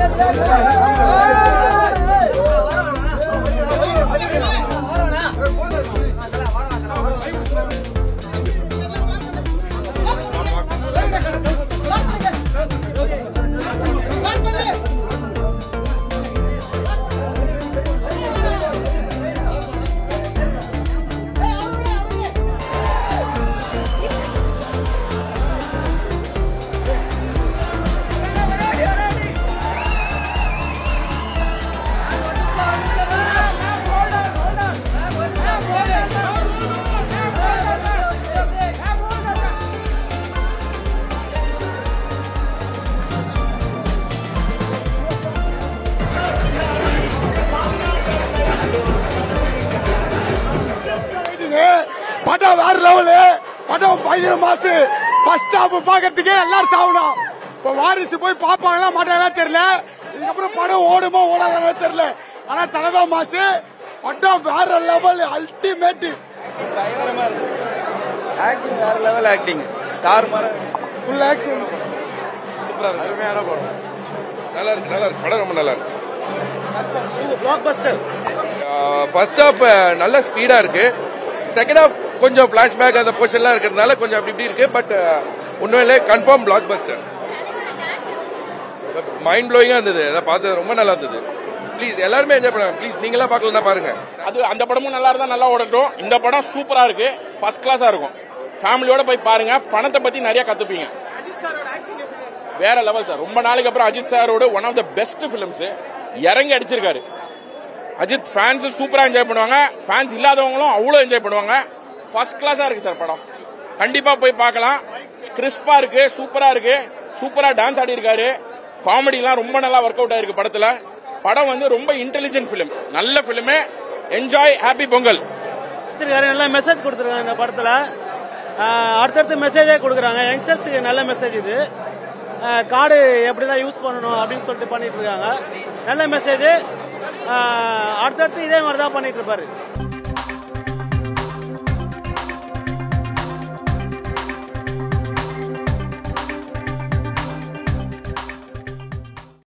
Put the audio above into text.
படம் வேற லெவலு படம் பயங்கர மாசு ஃபர்ஸ்ட் ஹாஃப் பாக்கிறதுக்கே எல்லாரும் சாவணும் இப்போ வாரிசு போய் பாப்பாங்களா மாட்டாங்களா தெரியல இதுக்கப்புறம் படம் ஓடுமோ ஓடாதா தெரியல ஆனா தலைதான் மாசு படம் வேற லெவல் அல்டிமேட் பயங்கரமா இருக்கு ஆக்டிங் வேற லெவல் ஆக்டிங் தார் மாதிரி ஃபுல் ஆக்ஷன் சூப்பரா இருக்கு அருமையான படம் நல்லா இருக்கு நல்லா இருக்கு படம் ரொம்ப நல்லா இருக்கு பிளாக் பஸ்டர் ஃபர்ஸ்ட் ஹாஃப் நல்ல ஸ்பீடா இருக்கு செகண்ட் ஹாஃப் கொஞ்சம் பிளாஷ்பேக் அந்த போர்ஷன்லாம் இருக்கிறதுனால கொஞ்சம் அப்படி இப்படி இருக்கு பட் உண்மையிலே கன்ஃபார்ம் பிளாக் பஸ்டர் மைண்ட் ப்ளோயிங்கா இருந்தது அதை பார்த்து ரொம்ப நல்லா இருந்தது ப்ளீஸ் எல்லாருமே என்ஜாய் பண்ணுங்க ப்ளீஸ் நீங்களா பார்க்கலாம் பாருங்க அது அந்த படமும் நல்லா இருந்தா நல்லா ஓடட்டும் இந்த படம் சூப்பரா இருக்கு ஃபர்ஸ்ட் கிளாஸா இருக்கும் ஃபேமிலியோட போய் பாருங்க பணத்தை பத்தி நிறைய கத்துப்பீங்க வேற லெவல் சார் ரொம்ப நாளைக்கு அப்புறம் அஜித் சாரோட one of the best films இறங்கி அடிச்சிருக்காரு அஜித் ஃபேன்ஸ் சூப்பரா என்ஜாய் பண்ணுவாங்க ஃபேன்ஸ் இல்லாதவங்களும் அவ்வளோ என்ஜாய் பண்ணுவாங்க ஃபர்ஸ்ட் கிளாஸா இருக்கு சார் படம் கண்டிப்பா போய் பார்க்கலாம் கிறிஸ்பா இருக்கு சூப்பரா இருக்கு சூப்பரா டான்ஸ் ஆடி இருக்காரு காமெடிலாம் ரொம்ப நல்லா ஒர்க் அவுட் ஆயிருக்கு படத்துல படம் வந்து ரொம்ப இன்டெலிஜென்ட் ஃபிலிம் நல்ல ஃபிலிமு என்ஜாய் ஹாப்பி பொங்கல் வச்சிருக்காரு நல்ல மெசேஜ் கொடுத்துருக்காங்க இந்த படத்துல ஆஹ் அடுத்தடுத்து மெசேஜே கொடுக்குறாங்க யங்ஸ்டர்ஸுக்கு நல்ல மெசேஜ் இது ஆஹ் கார்டு எப்படிலாம் யூஸ் பண்ணணும் அப்படின்னு சொல்லிட்டு பண்ணிட்டு இருக்காங்க நல்ல மெசேஜ் அடுத்தடுத்து இதே மாதிரி தான் பண்ணிட்டு இருப்பாரு